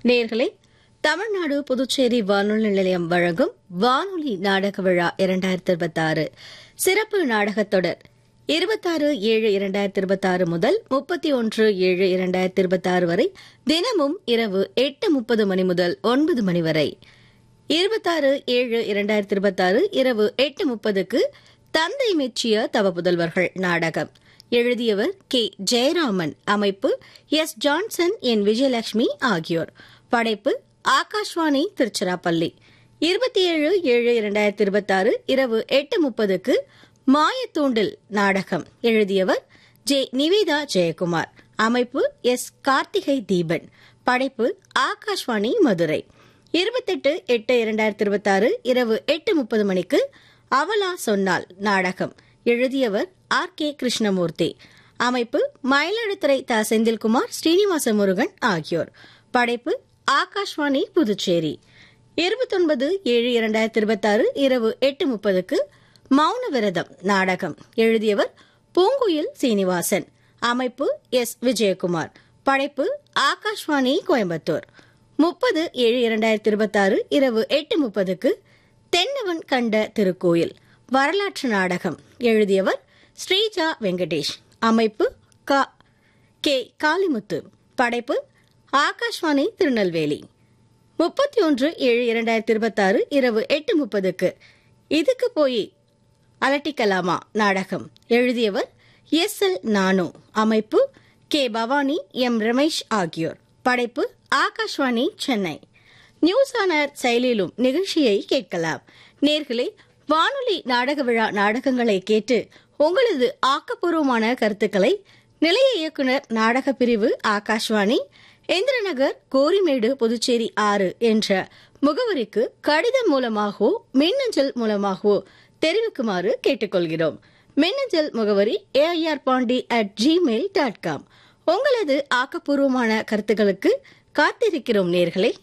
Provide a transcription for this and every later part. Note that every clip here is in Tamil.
நேர்களே தமிழ்நாடு புதுச்சேரி வானொலி நிலையம் வழங்கும் வானொலி நாடக விழா இரண்டாயிரத்தி இருபத்தாறு சிறப்பு நாடகத் தொடர் இருபத்தாறு ஏழு இரண்டாயிரத்தி இருபத்தாறு முதல் முப்பத்தி ஒன்று ஏழு இரண்டாயிரத்தி இருபத்தாறு வரை தினமும் இரவு எட்டு முப்பது மணி முதல் ஒன்பது மணி வரை இருபத்தாறு ஏழு இரண்டாயிரத்தி இருபத்தாறு இரவு எட்டு முப்பதுக்கு தந்தை மெச்சிய தவ புதல்வர்கள் நாடகம் எழுதியவர் கே ஜெயராமன் அமைப்பு எஸ் ஜான்சன் என் விஜயலட்சுமி ஆகியோர் படைப்பு ஆகாஷ்வாணி திருச்சிராப்பள்ளி இருபத்தி ஏழு ஏழு இரண்டாயிரத்தி இருபத்தாறு இரவு எட்டு முப்பதுக்கு மாயத்தூண்டில் நாடகம் எழுதியவர் ஜே நிவேதா ஜெயக்குமார் அமைப்பு எஸ் கார்த்திகை தீபன் படைப்பு ஆகாஷ்வாணி மதுரை இருபத்தெட்டு எட்டு இரண்டாயிரத்தி இருபத்தாறு இரவு எட்டு முப்பது மணிக்கு அவலா சொன்னால் நாடகம் எழுதியவர் ஆர் கே கிருஷ்ணமூர்த்தி அமைப்பு மயிலாடுதுறை த செந்தில்குமார் ஸ்ரீனிவாச முருகன் ஆகியோர் படைப்பு ஆகாஷ்வாணி புதுச்சேரி இருபத்தொன்பது ஏழு இரண்டாயிரத்தி இருபத்தாறு இரவு எட்டு முப்பதுக்கு மௌன விரதம் நாடகம் எழுதியவர் பூங்குயில் சீனிவாசன் அமைப்பு எஸ் விஜயகுமார் படைப்பு ஆகாஷ்வாணி கோயம்புத்தூர் முப்பது ஏழு இரண்டாயிரத்தி இருபத்தாறு இரவு எட்டு முப்பதுக்கு தென்னவன் கண்ட திருக்கோயில் வரலாற்று நாடகம் எழுதியவர் ஸ்ரீஜா வெங்கடேஷ் அமைப்பு கா கே காளிமுத்து படைப்பு ஆகாஷ்வாணி திருநெல்வேலி முப்பத்தி ஒன்று ஏழு இரண்டாயிரத்தி இருபத்தாறு இரவு எட்டு முப்பதுக்கு இதுக்கு போய் அலட்டிக்கலாமா நாடகம் எழுதியவர் எஸ் எல் நானு அமைப்பு கே பவானி எம் ரமேஷ் ஆகியோர் படைப்பு ஆகாஷ்வாணி சென்னை நியூஸ் ஆனர் செயலிலும் நிகழ்ச்சியை கேட்கலாம் நேர்களே வானொலி நாடக விழா நாடகங்களை கேட்டு உங்களது ஆக்கப்பூர்வமான கருத்துக்களை நிலைய இயக்குனர் நாடக பிரிவு ஆகாஷ்வாணி இந்திரநகர் கோரிமேடு புதுச்சேரி ஆறு என்ற முகவரிக்கு கடிதம் மூலமாகவோ மின்னஞ்சல் மூலமாகவோ தெரிவிக்குமாறு கேட்டுக்கொள்கிறோம் மின்னஞ்சல் முகவரி AIR Pondy at Gmail dot com உங்களது ஆக்கப்பூர்வமான கருத்துக்களுக்கு காத்திருக்கிறோம் நேர்களே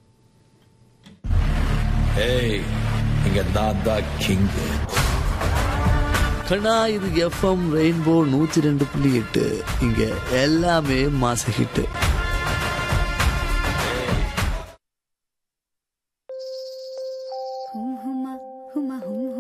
ஏய் இங்க நான் தான் கிங் கண்ணா இது எஃப்எம் ரெயின்போ நூத்தி ரெண்டு புள்ளி எட்டு இங்க எல்லாமே மாச ஹிட்டு ஹும் ஹுமா ஹுமா ஹும்